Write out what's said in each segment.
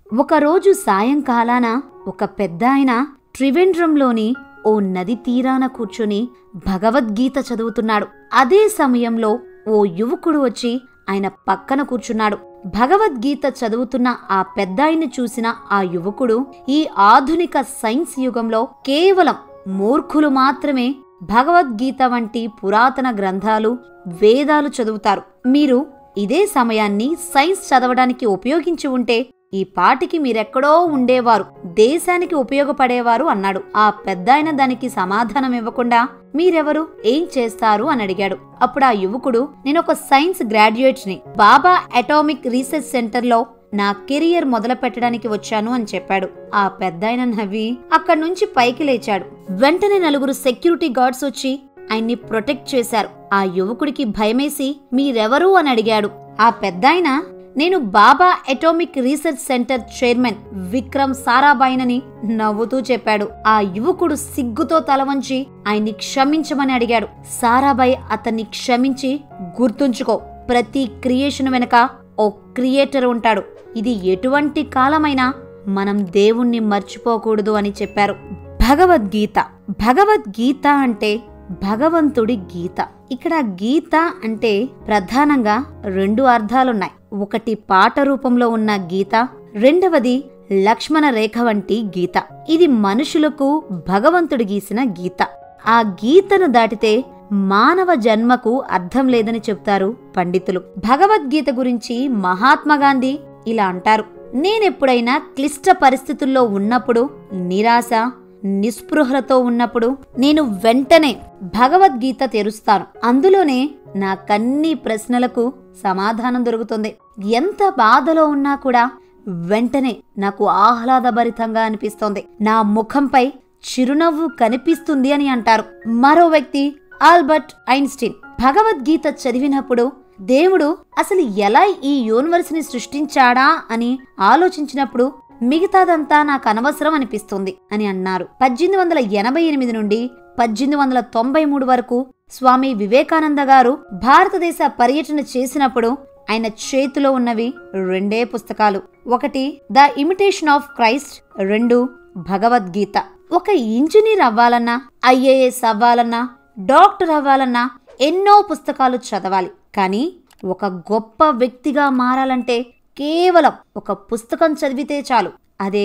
ఒకరోజు సాయంకాలాన ఒక పెద్దాయన త్రివేంద్రంలోని ఓ నది తీరాన కూర్చుని భగవద్గీత చదువుతున్నాడు అదే సమయంలో ఓ యువకుడు వచ్చి ఆయన పక్కన కూర్చున్నాడు భగవద్గీత చదువుతున్న ఆ పెద్దాయన్ని చూసిన ఆ యువకుడు ఈ ఆధునిక సైన్స్ యుగంలో కేవలం మూర్ఖులు మాత్రమే భగవద్గీత వంటి పురాతన గ్రంథాలు వేదాలు చదువుతారు మీరు ఇదే సమయాన్ని సైన్స్ చదవడానికి ఉపయోగించి ఉంటే ఈ పాటికి మీరెక్కడో ఉండేవారు దేశానికి ఉపయోగపడేవారు అన్నాడు ఆ పెద్దాయన దానికి సమాధానం ఇవ్వకుండా మీరెవరు ఏం చేస్తారు అని అడిగాడు అప్పుడు ఆ యువకుడు నేను ఒక సైన్స్ గ్రాడ్యుయేట్ ని బాబా అటామిక్ రీసెర్చ్ సెంటర్ లో నా కెరియర్ మొదలు పెట్టడానికి వచ్చాను అని చెప్పాడు ఆ పెద్దాయన నవ్వి అక్కడి నుంచి పైకి లేచాడు వెంటనే నలుగురు సెక్యూరిటీ గార్డ్స్ వచ్చి ఆయన్ని ప్రొటెక్ట్ చేశారు ఆ యువకుడికి భయమేసి మీరెవరు అని అడిగాడు ఆ పెద్దాయన నేను Bhabha atomic research centre chairman Vikram సారాబాయినని నవ్వుతూ చెప్పాడు ఆ యువకుడు సిగ్గుతో తల వంచి ఆయన్ని క్షమించమని అడిగాడు సారాబాయి అతన్ని క్షమించి గుర్తుంచుకో ప్రతి క్రియేషన్ వెనుక ఓ క్రియేటర్ ఉంటాడు ఇది ఎటువంటి కాలమైనా మనం దేవుణ్ణి మర్చిపోకూడదు అని చెప్పారు భగవద్గీత భగవద్గీత అంటే భగవంతుడి గీత ఇక్కడ గీత అంటే ప్రధానంగా రెండు అర్థాలున్నాయి ఒకటి పాట రూపంలో ఉన్న గీత రెండవది లక్ష్మణ రేఖ వంటి గీత ఇది మనుషులకు భగవంతుడు గీసిన గీత ఆ గీతను దాటితే మానవ జన్మకు అర్థం లేదని చెప్తారు పండితులు భగవద్గీత గురించి మహాత్మా గాంధీ ఇలా అంటారు నేనెప్పుడైనా క్లిష్ట పరిస్థితుల్లో ఉన్నప్పుడు నిరాశ నిస్పృహలతో ఉన్నప్పుడు నేను వెంటనే భగవద్గీత తెరుస్తాను అందులోనే నా కన్ని ప్రశ్నలకు సమాధానం దొరుకుతుంది ఎంత బాధలో ఉన్నా కూడా వెంటనే నాకు ఆహ్లాదభరితంగా అనిపిస్తోంది నా ముఖంపై చిరునవ్వు కనిపిస్తుంది అని అంటారు మరో వ్యక్తి ఆల్బర్ట్ ఐన్స్టీన్ భగవద్గీత చదివినప్పుడు దేవుడు అసలు ఎలా ఈ యూనివర్స్ ని సృష్టించాడా అని ఆలోచించినప్పుడు మిగతాదంతా నాకు అనవసరం అనిపిస్తుంది అని అన్నారు పద్దెనిమిది వందల ఎనభై ఎనిమిది నుండి పద్దెనిమిది వందల తొంభై మూడు వరకు స్వామి వివేకానంద గారు భారతదేశ పర్యటన చేసినప్పుడు ఆయన చేతిలో ఉన్నవి రెండే పుస్తకాలు ఒకటి ద ఇమిటేషన్ ఆఫ్ క్రైస్ట్ రెండు భగవద్గీత ఒక ఇంజనీర్ అవ్వాలన్నా ఐఏఎస్ అవ్వాలన్నా డాక్టర్ అవ్వాలన్నా ఎన్నో పుస్తకాలు చదవాలి కానీ ఒక గొప్ప వ్యక్తిగా మారాలంటే కేవలం ఒక పుస్తకం చదివితే చాలు అదే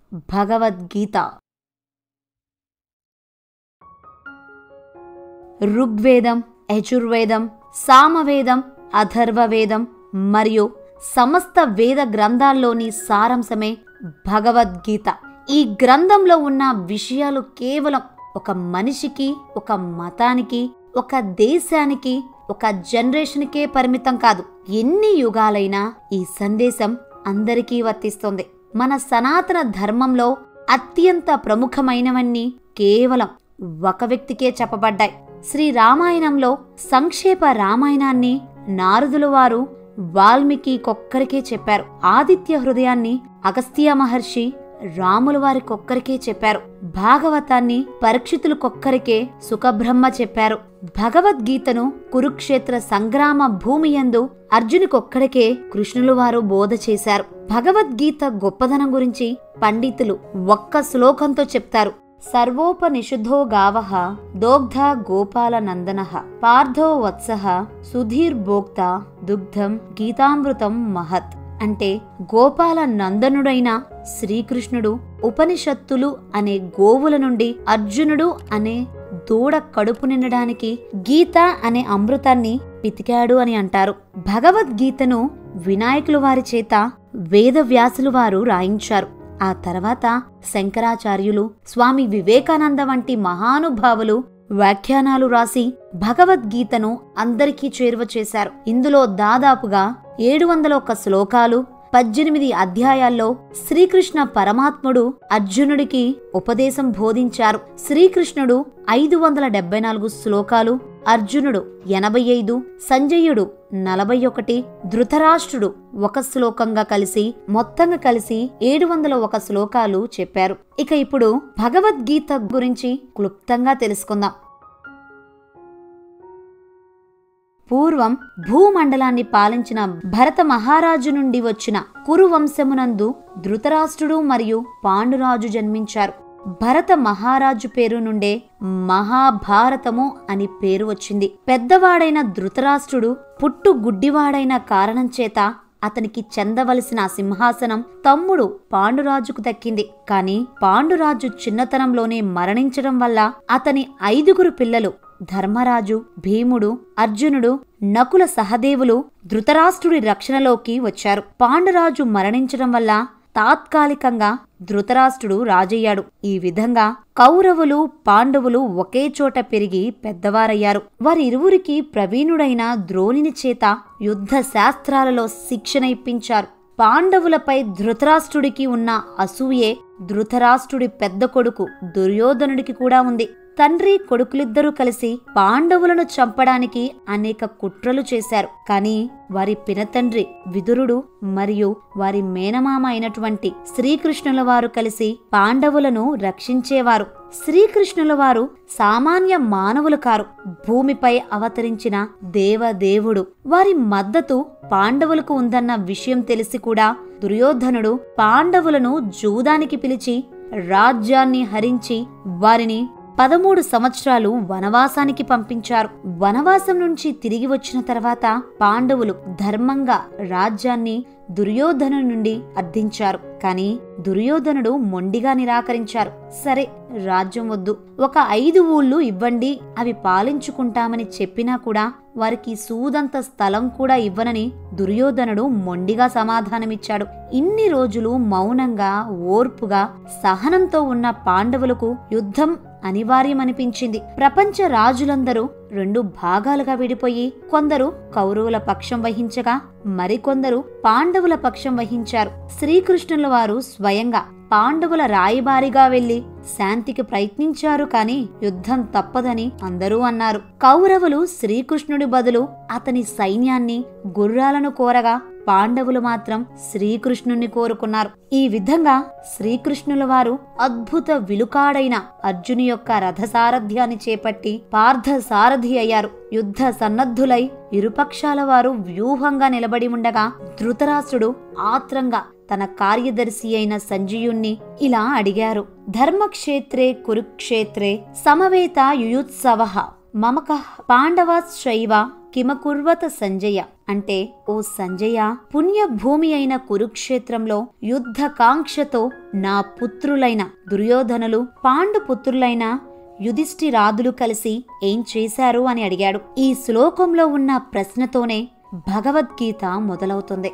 భగవద్గీత ఋగ్వేదం యజుర్వేదం సామవేదం అథర్వవేదం మరియు సమస్త వేద గ్రంథాల్లోని సారాంశమే భగవద్గీత ఈ గ్రంథంలో ఉన్న విషయాలు కేవలం ఒక మనిషికి ఒక మతానికి ఒక దేశానికి ఒక జనరేషన్కే పరిమితం కాదు ఎన్ని యుగాలైనా ఈ సందేశం అందరికీ వర్తిస్తుంది మన సనాతన ధర్మంలో అత్యంత ప్రముఖమైనవన్నీ కేవలం ఒక వ్యక్తికే చెప్పబడ్డాయి శ్రీ రామాయణంలో సంక్షేప రామాయణాన్ని నారదుల వారు వాల్మీకి కొక్కరికే చెప్పారు ఆదిత్య హృదయాన్ని అగస్త్య మహర్షి రాముల వారికొక్కరికే చెప్పారు భాగవతాన్ని పరీక్షితులు కొక్కరికే సుఖబ్రహ్మ చెప్పారు భగవద్గీతను కురుక్షేత్ర సంగ్రామ భూమి యందు అర్జునికొక్కడికే కృష్ణులు వారు బోధ చేశారు భగవద్గీత గొప్పదనం గురించి పండితులు ఒక్క శ్లోకంతో చెప్తారు సర్వోపనిషుద్ధో గావః దోగ్ధ గోపాల నందన పార్థో వత్సః సుధీర్భోక్త దుగ్ధం గీతామృతం మహత్ అంటే గోపాల నందనుడైన శ్రీకృష్ణుడు ఉపనిషత్తులు అనే గోవుల నుండి అర్జునుడు అనే దూడ కడుపు నిండడానికి గీత అనే అమృతాన్ని పితికాడు అని అంటారు భగవద్గీతను వినాయకులు వారి చేత వేదవ్యాసులు వారు రాయించారు ఆ తర్వాత శంకరాచార్యులు స్వామి వివేకానంద వంటి మహానుభావులు వ్యాఖ్యానాలు రాసి భగవద్గీతను అందరికీ చేరువ చేశారు ఇందులో దాదాపుగా ఏడు వందల ఒక్క శ్లోకాలు పద్దెనిమిది అధ్యాయాల్లో శ్రీకృష్ణ పరమాత్ముడు అర్జునుడికి ఉపదేశం బోధించారు శ్రీకృష్ణుడు ఐదు వందల డెబ్బై నాలుగు శ్లోకాలు అర్జునుడు ఎనభై ఐదు సంజయుడు నలభై ఒకటి ధృతరాష్ట్రుడు ఒక శ్లోకంగా కలిసి మొత్తంగా కలిసి ఏడు వందల ఒక శ్లోకాలు చెప్పారు ఇక ఇప్పుడు భగవద్గీత గురించి క్లుప్తంగా తెలుసుకుందాం పూర్వం భూమండలాన్ని పాలించిన భరత మహారాజు నుండి వచ్చిన కురు వంశమునందు ధృతరాష్ట్రుడు మరియు పాండురాజు జన్మించారు భరత మహారాజు పేరు నుండే మహాభారతము అని పేరు వచ్చింది పెద్దవాడైన ధృతరాష్ట్రుడు పుట్టు గుడ్డివాడైన కారణం చేత అతనికి చెందవలసిన సింహాసనం తమ్ముడు పాండురాజుకు దక్కింది కాని పాండురాజు చిన్నతనంలోనే మరణించడం వల్ల అతని ఐదుగురు పిల్లలు ధర్మరాజు భీముడు అర్జునుడు నకుల సహదేవులు ధృతరాష్ట్రుడి రక్షణలోకి వచ్చారు పాండురాజు మరణించడం వల్ల తాత్కాలికంగా ధృతరాష్ట్రుడు రాజయ్యాడు ఈ విధంగా కౌరవులు పాండవులు ఒకే చోట పెరిగి పెద్దవారయ్యారు వారిరువురికి ప్రవీణుడైన ద్రోణిని చేత యుద్ధ శాస్త్రాలలో శిక్షణ ఇప్పించారు పాండవులపై ధృతరాష్ట్రుడికి ఉన్న అసూయే ధృతరాష్ట్రుడి పెద్ద కొడుకు దుర్యోధనుడికి కూడా ఉంది తండ్రి కొడుకులిద్దరూ కలిసి పాండవులను చంపడానికి అనేక కుట్రలు చేశారు కానీ వారి పినతండ్రి విదురుడు మరియు వారి మేనమామ అయినటువంటి శ్రీకృష్ణుల వారు కలిసి పాండవులను రక్షించేవారు శ్రీకృష్ణుల వారు సామాన్య మానవులు కారు భూమిపై అవతరించిన దేవదేవుడు వారి మద్దతు పాండవులకు ఉందన్న విషయం తెలిసి కూడా దుర్యోధనుడు పాండవులను జూదానికి పిలిచి రాజ్యాన్ని హరించి వారిని పదమూడు సంవత్సరాలు వనవాసానికి పంపించారు వనవాసం నుంచి తిరిగి వచ్చిన తర్వాత పాండవులు ధర్మంగా రాజ్యాన్ని దుర్యోధను నుండి అర్థించారు కాని దుర్యోధనుడు మొండిగా నిరాకరించారు సరే రాజ్యం వద్దు ఒక ఐదు ఊళ్ళు ఇవ్వండి అవి పాలించుకుంటామని చెప్పినా కూడా వారికి సూదంత స్థలం కూడా ఇవ్వనని దుర్యోధనుడు మొండిగా సమాధానమిచ్చాడు ఇన్ని రోజులు మౌనంగా ఓర్పుగా సహనంతో ఉన్న పాండవులకు యుద్ధం అనివార్యమనిపించింది ప్రపంచ రాజులందరూ రెండు భాగాలుగా విడిపోయి కొందరు కౌరవుల పక్షం వహించగా మరికొందరు పాండవుల పక్షం వహించారు శ్రీకృష్ణుల వారు స్వయంగా పాండవుల రాయబారిగా వెళ్లి శాంతికి ప్రయత్నించారు కాని యుద్ధం తప్పదని అందరూ అన్నారు కౌరవులు శ్రీకృష్ణుడి బదులు అతని సైన్యాన్ని గుర్రాలను కోరగా పాండవులు మాత్రం శ్రీకృష్ణుణ్ణి కోరుకున్నారు ఈ విధంగా శ్రీకృష్ణుల వారు అద్భుత విలుకాడైన అర్జుని యొక్క రథసారథ్యాన్ని చేపట్టి పార్థ సారథి అయ్యారు యుద్ధ సన్నద్ధులై ఇరుపక్షాల వారు వ్యూహంగా నిలబడి ఉండగా ధృతరాష్ట్రుడు ఆత్రంగా తన కార్యదర్శి అయిన సంజయుణ్ణి ఇలా అడిగారు ధర్మక్షేత్రే కురుక్షేత్రే సమవేత యుయుత్సవ మమక పాండవాశ్చైవ కిమకుర్వత సంజయ అంటే ఓ సంజయ పుణ్యభూమి అయిన కురుక్షేత్రంలో యుద్ధ కాంక్షతో నా పుత్రులైన దుర్యోధనులు పాండు పుత్రులైన యుధిష్ఠిరాదులు కలిసి ఏం చేశారు అని అడిగాడు ఈ శ్లోకంలో ఉన్న ప్రశ్నతోనే భగవద్గీత మొదలవుతుంది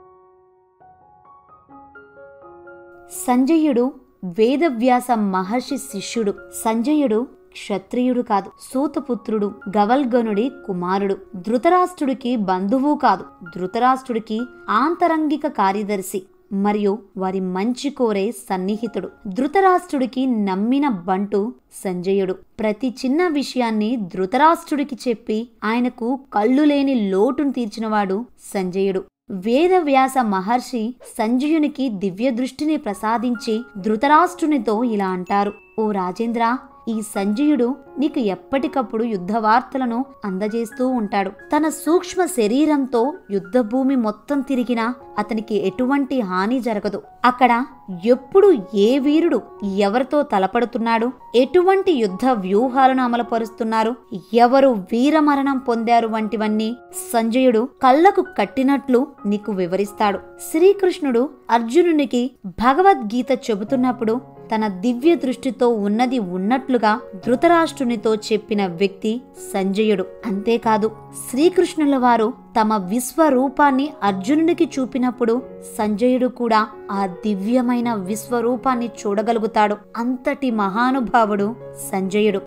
సంజయుడు వేదవ్యాస మహర్షి శిష్యుడు సంజయుడు క్షత్రియుడు కాదు సూతపుత్రుడు గవల్గనుడి కుమారుడు ధృతరాష్ట్రుడికి బంధువు కాదు ధృతరాష్ట్రుడికి ఆంతరంగిక కార్యదర్శి మరియు వారి మంచి కోరే సన్నిహితుడు ధృతరాష్ట్రుడికి నమ్మిన బంటు సంజయుడు ప్రతి చిన్న విషయాన్ని ధృతరాష్ట్రుడికి చెప్పి ఆయనకు కళ్ళు లేని లోటును తీర్చినవాడు సంజయుడు వేదవ్యాస మహర్షి సంజయునికి దివ్య దృష్టిని ప్రసాదించి ధృతరాష్ట్రునితో ఇలా అంటారు ఓ రాజేంద్ర ఈ సంజయుడు నీకు ఎప్పటికప్పుడు యుద్ధ వార్తలను అందజేస్తూ ఉంటాడు తన సూక్ష్మ శరీరంతో యుద్ధ భూమి మొత్తం తిరిగినా అతనికి ఎటువంటి హాని జరగదు అక్కడ ఎప్పుడు ఏ వీరుడు ఎవరితో తలపడుతున్నాడు ఎటువంటి యుద్ధ వ్యూహాలను అమలుపరుస్తున్నారు ఎవరు వీరమరణం పొందారు వంటివన్నీ సంజయుడు కళ్ళకు కట్టినట్లు నీకు వివరిస్తాడు శ్రీకృష్ణుడు అర్జునునికి భగవద్గీత చెబుతున్నప్పుడు తన దివ్య దృష్టితో ఉన్నది ఉన్నట్లుగా ధృతరాష్ట్రునితో చెప్పిన వ్యక్తి సంజయుడు అంతేకాదు శ్రీకృష్ణుల వారు తమ విశ్వరూపాన్ని అర్జునునికి చూపినప్పుడు సంజయుడు కూడా ఆ దివ్యమైన విశ్వరూపాన్ని చూడగలుగుతాడు అంతటి మహానుభావుడు సంజయుడు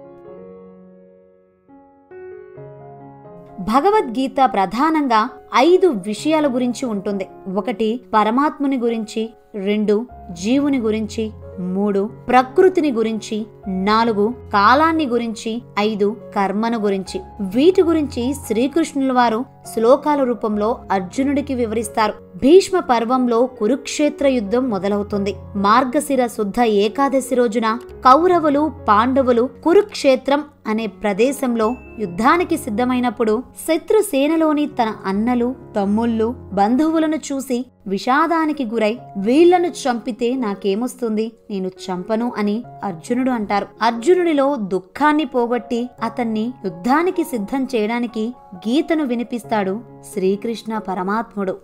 భగవద్గీత ప్రధానంగా ఐదు విషయాల గురించి ఉంటుంది ఒకటి పరమాత్ముని గురించి రెండు జీవుని గురించి మూడు ప్రకృతిని గురించి నాలుగు కాలాన్ని గురించి ఐదు కర్మను గురించి వీటి గురించి శ్రీకృష్ణుల వారు శ్లోకాల రూపంలో అర్జునుడికి వివరిస్తారు భీష్మ పర్వంలో కురుక్షేత్ర యుద్ధం మొదలవుతుంది మార్గశిర శుద్ధ ఏకాదశి రోజున కౌరవులు పాండవులు కురుక్షేత్రం అనే ప్రదేశంలో యుద్ధానికి సిద్ధమైనప్పుడు శత్రు సేనలోని తన అన్నలు తమ్ముళ్ళు బంధువులను చూసి విషాదానికి గురై వీళ్లను చంపితే నాకేమొస్తుంది నేను చంపను అని అర్జునుడు అంటారు అర్జునుడిలో దుఃఖాన్ని పోగొట్టి అతన్ని యుద్ధానికి సిద్ధం చేయడానికి గీతను వినిపిస్తాడు శ్రీకృష్ణ పరమాత్ముడు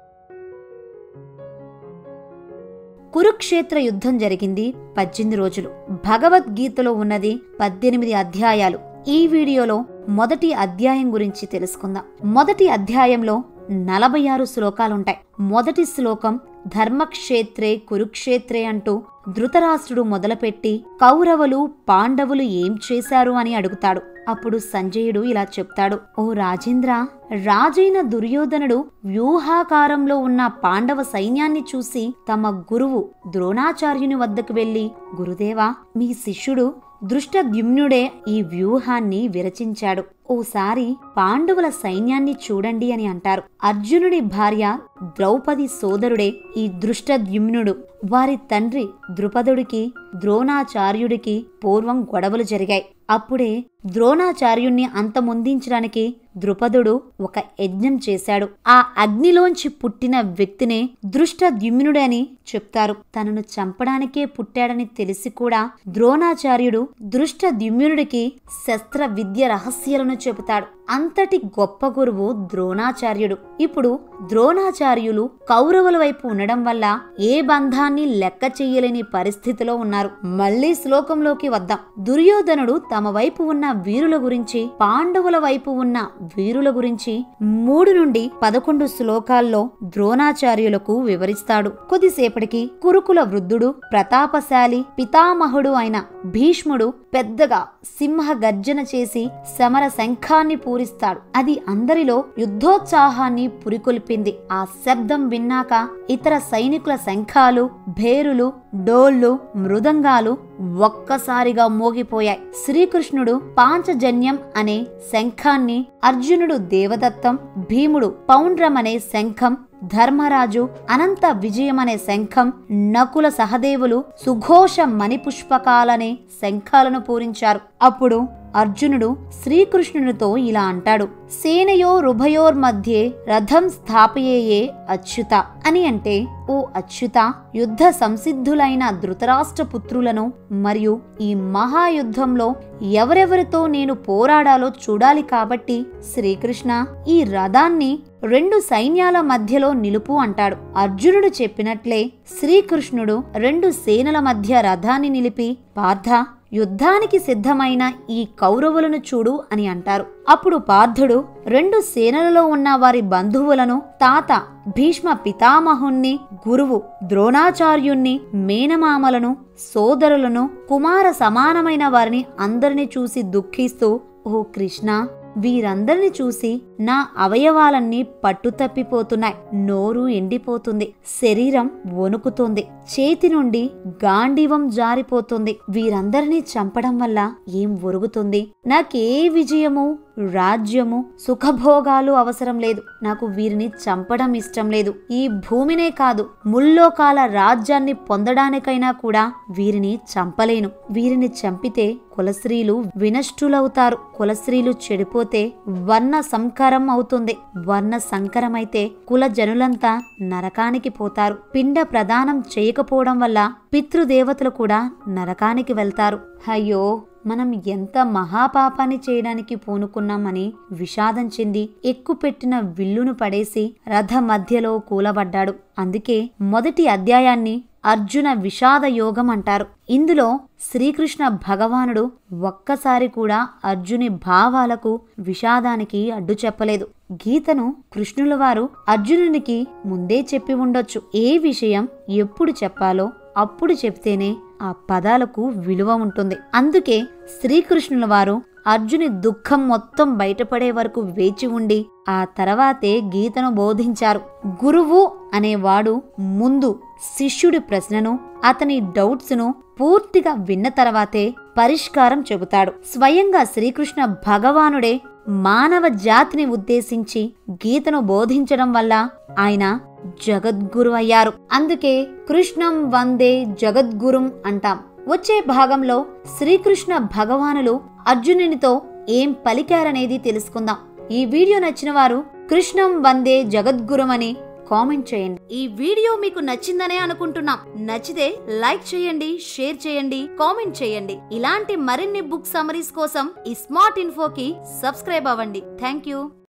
కురుక్షేత్ర యుద్ధం జరిగింది పద్దెనిమిది రోజులు భగవద్గీతలో ఉన్నది పద్దెనిమిది అధ్యాయాలు ఈ వీడియోలో మొదటి అధ్యాయం గురించి తెలుసుకుందాం మొదటి అధ్యాయంలో నలభై ఆరు శ్లోకాలుంటాయి మొదటి శ్లోకం ధర్మక్షేత్రే కురుక్షేత్రే అంటూ ధృతరాష్ట్రుడు మొదలుపెట్టి కౌరవులు పాండవులు ఏం చేశారు అని అడుగుతాడు అప్పుడు సంజయుడు ఇలా చెప్తాడు ఓ రాజేంద్ర రాజైన దుర్యోధనుడు వ్యూహాకారంలో ఉన్న పాండవ సైన్యాన్ని చూసి తమ గురువు ద్రోణాచార్యుని వద్దకు వెళ్లి గురుదేవా మీ శిష్యుడు దృష్టద్యుమ్నుడే ఈ వ్యూహాన్ని విరచించాడు ఓసారి పాండవుల సైన్యాన్ని చూడండి అని అంటారు అర్జునుడి భార్య ద్రౌపది సోదరుడే ఈ దృష్టద్యుమ్నుడు వారి తండ్రి ద్రుపదుడికి ద్రోణాచార్యుడికి పూర్వం గొడవలు జరిగాయి అప్పుడే ద్రోణాచార్యుణ్ణి అంతమొందించడానికి ద్రుపదుడు ఒక యజ్ఞం చేశాడు ఆ అగ్నిలోంచి పుట్టిన వ్యక్తినే దృష్టద్యుమ్నుడని చెప్తారు తనను చంపడానికే పుట్టాడని తెలిసి కూడా ద్రోణాచార్యుడు దృష్టద్యుమ్నుడికి శస్త్ర విద్య రహస్యాలను చెబుతాడు అంతటి గొప్ప గురువు ద్రోణాచార్యుడు ఇప్పుడు ద్రోణాచార్యులు కౌరవుల వైపు ఉండడం వల్ల ఏ బంధాన్ని లెక్క చెయ్యలేని పరిస్థితిలో ఉన్నారు మళ్ళీ శ్లోకంలోకి వద్దాం దుర్యోధనుడు తమ వైపు ఉన్న వీరుల గురించి పాండవుల వైపు ఉన్న వీరుల గురించి మూడు నుండి పదకొండు శ్లోకాల్లో ద్రోణాచార్యులకు వివరిస్తాడు కొద్దిసేపటికి కురుకుల వృద్ధుడు ప్రతాపశాలి పితామహుడు అయిన భీష్ముడు పెద్దగా సింహ గర్జన చేసి సమర శంఖాన్ని పూరిస్తాడు అది అందరిలో యుద్ధోత్సాహాన్ని పురికొల్పింది ఆ శబ్దం విన్నాక ఇతర సైనికుల శంఖాలు భేరులు డోళ్లు మృదంగాలు ఒక్కసారిగా మోగిపోయాయి శ్రీకృష్ణుడు పాంచజన్యం అనే శంఖాన్ని అర్జునుడు దేవదత్తం భీముడు పౌండ్రం అనే శంఖం ధర్మరాజు అనంత విజయమనే శంఖం నకుల సహదేవులు సుఘోష మణిపుష్పకాలనే శంఖాలను పూరించారు అప్పుడు అర్జునుడు శ్రీకృష్ణునితో ఇలా అంటాడు సేనయోరుభయోర్ మధ్యే రథం స్థాపయేయే అచ్యుత అని అంటే ఓ అచ్యుత యుద్ధ సంసిద్ధులైన ధృతరాష్ట్ర పుత్రులను మరియు ఈ మహాయుద్ధంలో ఎవరెవరితో నేను పోరాడాలో చూడాలి కాబట్టి శ్రీకృష్ణ ఈ రథాన్ని రెండు సైన్యాల మధ్యలో నిలుపు అంటాడు అర్జునుడు చెప్పినట్లే శ్రీకృష్ణుడు రెండు సేనల మధ్య రథాన్ని నిలిపి పార్థ యుద్ధానికి సిద్ధమైన ఈ కౌరవులను చూడు అని అంటారు అప్పుడు పార్థుడు రెండు సేనలలో ఉన్న వారి బంధువులను తాత భీష్మ పితామహుణ్ణి గురువు ద్రోణాచార్యుణ్ణి మేనమామలను సోదరులను కుమార సమానమైన వారిని అందరిని చూసి దుఃఖిస్తూ ఓ కృష్ణ వీరందరిని చూసి నా అవయవాలన్నీ పట్టుతప్పిపోతున్నాయి నోరు ఎండిపోతుంది శరీరం వణుకుతుంది చేతి నుండి గాండివం జారిపోతుంది వీరందరినీ చంపడం వల్ల ఏం ఒరుగుతుంది నాకే విజయము రాజ్యము సుఖభోగాలు అవసరం లేదు నాకు వీరిని చంపడం ఇష్టం లేదు ఈ భూమినే కాదు ముల్లోకాల రాజ్యాన్ని పొందడానికైనా కూడా వీరిని చంపలేను వీరిని చంపితే కులస్త్రీలు వినష్టులవుతారు కులస్త్రీలు చెడిపోతే వర్ణ సంకరం అవుతుంది వర్ణ సంకరమైతే కుల జనులంతా నరకానికి పోతారు పిండ ప్రదానం చేయకపోవడం వల్ల పితృదేవతలు కూడా నరకానికి వెళ్తారు అయ్యో మనం ఎంత మహాపాపాన్ని చేయడానికి పూనుకున్నామని విషాదం చెంది ఎక్కుపెట్టిన విల్లును పడేసి రథ మధ్యలో కూలబడ్డాడు అందుకే మొదటి అధ్యాయాన్ని అర్జున విషాద యోగం అంటారు ఇందులో శ్రీకృష్ణ భగవానుడు ఒక్కసారి కూడా అర్జుని భావాలకు విషాదానికి అడ్డు చెప్పలేదు గీతను కృష్ణుల వారు అర్జునునికి ముందే చెప్పి ఉండొచ్చు ఏ విషయం ఎప్పుడు చెప్పాలో అప్పుడు చెప్తేనే ఆ పదాలకు విలువ ఉంటుంది అందుకే శ్రీకృష్ణుల వారు అర్జుని దుఃఖం మొత్తం బయటపడే వరకు వేచి ఉండి ఆ తర్వాతే గీతను బోధించారు గురువు అనేవాడు ముందు శిష్యుడి ప్రశ్నను అతని డౌట్స్ను పూర్తిగా విన్న తర్వాతే పరిష్కారం చెబుతాడు స్వయంగా శ్రీకృష్ణ భగవానుడే మానవ జాతిని ఉద్దేశించి గీతను బోధించడం వల్ల ఆయన జగద్గురు అయ్యారు అందుకే కృష్ణం వందే జగద్గురుం అంటాం వచ్చే భాగంలో శ్రీకృష్ణ భగవానులు అర్జునునితో ఏం పలికారనేది తెలుసుకుందాం ఈ వీడియో నచ్చిన వారు కృష్ణం వందే జగద్గురం అని కామెంట్ చేయండి ఈ వీడియో మీకు నచ్చిందనే అనుకుంటున్నాం నచ్చితే లైక్ చేయండి షేర్ చేయండి కామెంట్ చేయండి ఇలాంటి మరిన్ని బుక్ సమరీస్ కోసం ఈ స్మార్ట్ ఇన్ఫోకి సబ్స్క్రైబ్ అవ్వండి థ్యాంక్ యూ